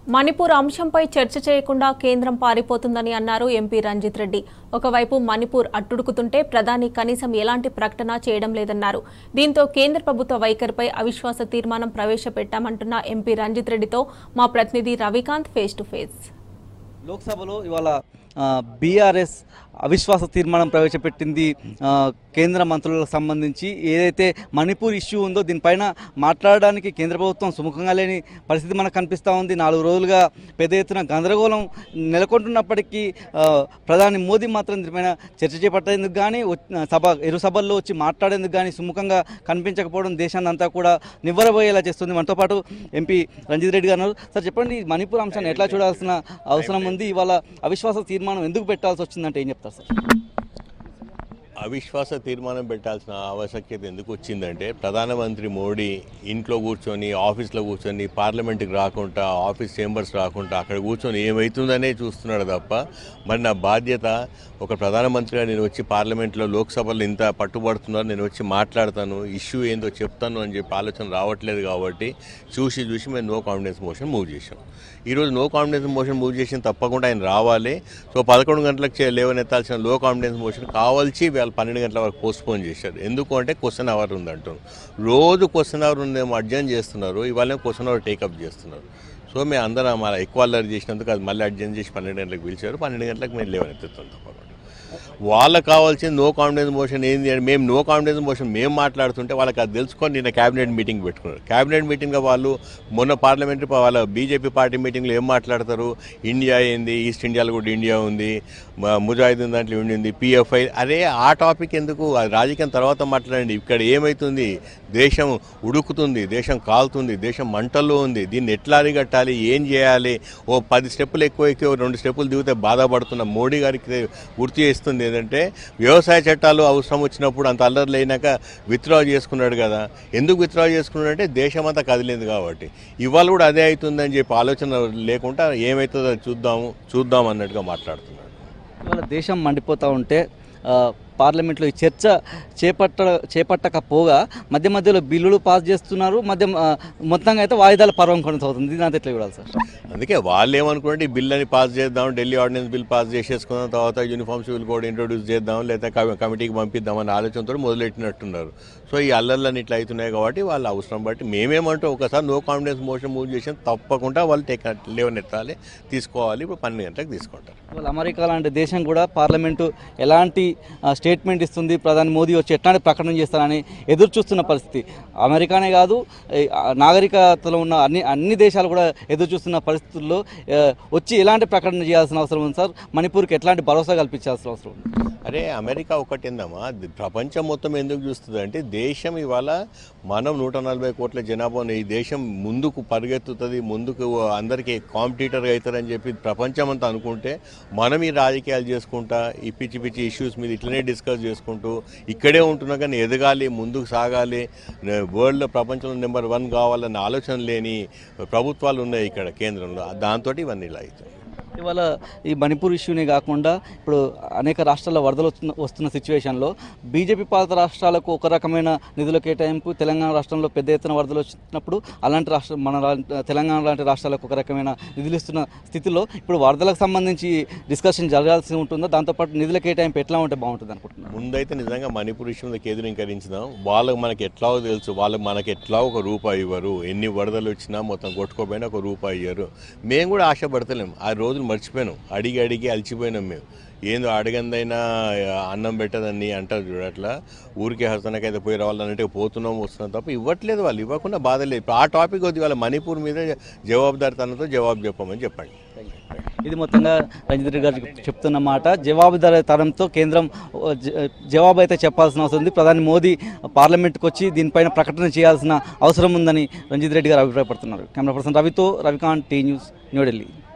మణిపూర్ అంశంపై చర్చ చేయకుండా కేంద్రం పారిపోతుందని అన్నారు ఎంపీ రంజిత్ రెడ్డి ఒకవైపు మణిపూర్ అట్టుడుకుతుంటే ప్రధాని కనీసం ఎలాంటి ప్రకటన చేయడం లేదన్నారు దీంతో కేంద్ర ప్రభుత్వ వైఖరిపై అవిశ్వాస తీర్మానం ప్రవేశపెట్టామంటున్న ఎంపీ రంజిత్ రెడ్డితో మా ప్రతినిధి రవికాంత్ ఫేస్ టు ఫేస్ లోక్సభలో ఇవాళ బీఆర్ఎస్ అవిశ్వాస తీర్మానం ప్రవేశపెట్టింది ఆ, కేంద్ర మంత్రులకు సంబంధించి ఏదైతే మణిపూర్ ఇష్యూ ఉందో దీనిపైన మాట్లాడడానికి కేంద్ర ప్రభుత్వం సుముఖంగా లేని పరిస్థితి మనకు కనిపిస్తూ ఉంది నాలుగు రోజులుగా పెద్ద ఎత్తున గందరగోళం నెలకొంటున్నప్పటికీ ఆ, ప్రధాని మోదీ మాత్రం దీనిపైన చర్చ చేపట్టేందుకు కానీ వచ్చి- సభ ఇరు సభల్లో వచ్చి మాట్లాడేందుకు కానీ సుముఖంగా కనిపించకపోవడం దేశాన్ని అంతా కూడా నివ్వరబోయేలా చేస్తుంది మనతో పాటు ఎంపీ రంజిత్ రెడ్డి గారు ఉన్నారు. సార్ చెప్పండి ఈ మణిపూర్ అంశాన్ని ఎట్లా చూడాల్సిన అవసరం ఉంది ఇవాళ అవిశ్వాస తీర్మానం ఎందుకు పెట్టాల్సి వచ్చిందంటే ఏం చెప్తారు సార్ అవిశ్వాస తీర్మానం పెట్టాల్సిన ఆవశ్యకత ఎందుకు వచ్చిందంటే ప్రధానమంత్రి మోడీ ఇంట్లో కూర్చొని ఆఫీస్లో కూర్చొని పార్లమెంట్కి రాకుండా ఆఫీస్ చేంబర్స్ రాకుండా అక్కడ కూర్చొని ఏమవుతుందనే చూస్తున్నాడు తప్ప మరి నా బాధ్యత ఒక ప్రధానమంత్రిగా నేను వచ్చి పార్లమెంట్లో లోక్సభలో ఇంత పట్టుబడుతున్నారు నేను వచ్చి మాట్లాడతాను ఇష్యూ ఏందో చెప్తాను అని చెప్పి ఆలోచన రావట్లేదు కాబట్టి చూసి చూసి మేము నో కాన్ఫిడెన్స్ మోషన్ మూవ్ చేసాం ఈరోజు నో కాన్ఫిడెన్స్ మోషన్ మూవ్ చేసిన తప్పకుండా ఆయన రావాలి సో పదకొండు గంటలకు చే- లేవనెత్తాల్సిన లో కాన్ఫిడెన్స్ మోషన్ కావాల్సి వాళ్ళు పన్నెండు గంటల వరకు పోస్ట్పోన్ చేశారు ఎందుకు అంటే క్వశ్చన్ అవర్ ఉందంటారు రోజు క్వశ్చన్ అవర్ ఉందేమో అడ్జన్ చేస్తున్నారు ఇవాళ క్వశ్చన్ అవర్ టేకప్ చేస్తున్నారు సో మేము అందరం అలా ఎక్కువ అల్లరి చేసినందుకు అది మళ్ళీ అడ్జన్ చేసి పన్నెండు గంటలకు పిలిచారు పన్నెండు గంటలకు మేము లేవనెత్తుతాం తప్పకుండా వాళ్ళకి కావాల్సిన నో కాన్ఫిడెన్స్ మోషన్ ఏంది అని మేము నో కాన్ఫిడెన్స్ మోషన్ మేము మాట్లాడుతుంటే వాళ్ళకి అది తెలుసుకొని నిన్న క్యాబినెట్ మీటింగ్ పెట్టుకున్నారు క్యాబినెట్ మీటింగ్లో వాళ్ళు మొన్న పార్లమెంటరీ వాళ్ళ బీజేపీ పార్టీ మీటింగ్లో ఏం మాట్లాడతారు ఇండియా ఏంది ఈస్ట్ ఇండియాలో కూడా ఇండియా ఉంది మ- ముజాహిదీన్ దాంట్లో ఉండింది పిఎఫ్ఐ అరే ఆ టాపిక్ ఎందుకు అది రాజకీయం తర్వాత మాట్లాడండి ఇక్కడ ఏమవుతుంది దేశం ఉడుకుతుంది దేశం కాలుతుంది దేశం మంటల్లో ఉంది దీన్ని ఎట్లా అరిగట్టాలి ఏం చేయాలి ఓ పది స్టెప్పులు ఎక్కువ ఎక్కి ఓ రెండు స్టెప్పులు దిగితే బాధపడుతున్న మోడీ గారికి గుర్తు చేస్తుంది ఏంటంటే వ్యవసాయ చట్టాలు అవసరం వచ్చినప్పుడు అంత అల్లర్లు అయినాక విత్డ్రా చేసుకున్నాడు కదా ఎందుకు విత్డ్రా చేసుకున్నాడు అంటే దేశం అంతా కదిలింది కాబట్టి ఇవాళ కూడా అదే అవుతుందని చెప్పి ఆలోచన లేకుండా ఏమవుతుందో అది చూద్దాము చూద్దాం అన్నట్టుగా మాట్లాడుతున్నాడు ఇవాళ దేశం మండిపోతూ ఉంటే ఆ, పార్లమెంట్లో ఈ చర్చ చేపట్ట చేపట్టకపోగా మధ్య మధ్యలో బిల్లులు పాస్ చేస్తున్నారు మధ్య ఆ, మొత్తంగా అయితే వాయిదాల పర్వం కొనసాగుతుంది దీని అంతా ఎట్లా చూడాలి సార్ అందుకే వాళ్ళు ఏమనుకుంటే ఈ బిల్ అని పాస్ చేద్దాం ఢిల్లీ ఆర్డినెన్స్ బిల్ పాస్ చేసేసుకున్న తర్వాత యూనిఫామ్ సివిల్ కోడ్ ఇంట్రొడ్యూస్ చేద్దాం లేదా కమి- కమిటీకి పంపిద్దాం అనే ఆలోచనతో మొదలెట్టినట్టున్నారు సో ఈ అల్లర్లన్నీ ఇట్లా అవుతున్నాయి కాబట్టి వాళ్ళ అవసరం బట్టి మేమేమంటూ ఒకసారి నో కాన్ఫిడెన్స్ మోషన్ మూవ్ చేసిన తప్పకుండా వాళ్ళు టేక్ లేవనెత్తాలి తీసుకోవాలి ఇప్పుడు పన్నెండు గంటలకు తీసుకుంటారు ఇవాళ అమెరికా లాంటి దేశం కూడా పార్లమెంటు ఎలాంటి ఆ, స్టేట్మెంట్ ఇస్తుంది ప్రధాని మోదీ వచ్చి ఎట్లాంటి ప్రకటన చేస్తారని ఎదురు చూస్తున్న పరిస్థితి అమెరికానే కాదు ఈ, ఆ, నాగరికతలో ఉన్న అన్ని అన్ని దేశాలు కూడా ఎదురు చూస్తున్న పరిస్థితుల్లో ఆ, వచ్చి ఎలాంటి ప్రకటన చేయాల్సిన అవసరం ఉంది సార్ మణిపూర్కి ఎట్లాంటి భరోసా కల్పించాల్సిన అవసరం ఉంది అరే అమెరికా ఒకటేందమ్మా ది- ప్రపంచం మొత్తం ఎందుకు చూస్తుంది అంటే దేశం ఇవాళ మనం నూట నలభై కోట్ల జనాభా ఉన్న ఈ దేశం ముందుకు పరిగెత్తుతుంది ముందుకు అందరికీ కాంపిటీటర్గా అవుతారని చెప్పి ప్రపంచం అంతా అనుకుంటే మనం ఈ రాజకీయాలు చేసుకుంటా ఈ పిచ్చి పిచ్చి ఇష్యూస్ మీద ఇట్లనే డిస్కస్ చేసుకుంటూ ఇక్కడే ఉంటున్నా కానీ ఎదగాలి ముందుకు సాగాలి నే- వరల్డ్లో ప్రపంచంలో నెంబర్ వన్ కావాలన్న ఆలోచన లేని ప్రభుత్వాలు ఉన్నాయి ఇక్కడ కేంద్రంలో దాంతో ఇవన్నీ ఇలా అవుతాయి ఇవాళ ఈ మణిపూర్ ఇష్యూనే కాకుండా ఇప్పుడు అనేక రాష్ట్రాల్లో వరదలు వస్తున్న వస్తున్న సిచ్యువేషన్లో బీజేపీ పాలిత రాష్ట్రాలకు ఒక రకమైన నిధుల కేటాయింపు తెలంగాణ రాష్ట్రంలో పెద్ద ఎత్తున వరదలు వచ్చినప్పుడు అలాంటి రాష్ట్ర మన రా- తెలంగాణ లాంటి రాష్ట్రాలకు ఒక రకమైన నిధులు ఇస్తున్న స్థితిలో ఇప్పుడు వరదలకు సంబంధించి డిస్కషన్ జరగాల్సి ఉంటుందో దాంతోపాటు నిధుల కేటాయింపు ఎట్లా ఉంటే బాగుంటుంది అనుకుంటున్నాను ముందైతే నిజంగా మణిపూర్ విషయంలో కేంద్రీకరించుదాం వాళ్ళకి మనకి ఎట్లా తెలుసు వాళ్ళకి మనకి ఎట్లా ఒక రూపాయి ఇవ్వరు ఎన్ని వరదలు వచ్చినా మొత్తం కొట్టుకోపోయినా ఒక రూపాయి ఇవ్వరు మేము కూడా ఆశపడతలేం ఆ రోజులు మర్చిపోయినాం అడిగి అడిగి అలసిపోయినాం మేము ఏందో అడగందైనా అన్నం పెట్టదని అంటారు చూడు అట్లా ఊరికే హస్తనకైతే పోయి రావాలన్నట్టుగా పోతున్నాం వస్తున్నాం తప్ప ఇవ్వట్లేదు వాళ్ళు ఇవ్వకుండా బాధ లేదు ఇప్పుడు ఆ టాపిక్ వద్దు వాళ్ళ మణిపూర్ మీద జవాబుదారితనంతో జవాబు చెప్పమని చెప్పండి ఇది మొత్తంగా రంజిత్ రెడ్డి గారు చెప్తున్న మాట జవాబుదారీతనంతో కేంద్రం ఓ, జ- జవాబు అయితే చెప్పాల్సిన అవసరం ఉంది ప్రధాని మోదీ పార్లమెంట్కి వచ్చి దీనిపైన ప్రకటన చేయాల్సిన అవసరం ఉందని రంజిత్ రెడ్డి గారు అభిప్రాయపడుతున్నారు కెమెరా పర్సన్ రవితో రవికాంత్ టీ న్యూస్ న్యూఢిల్లీ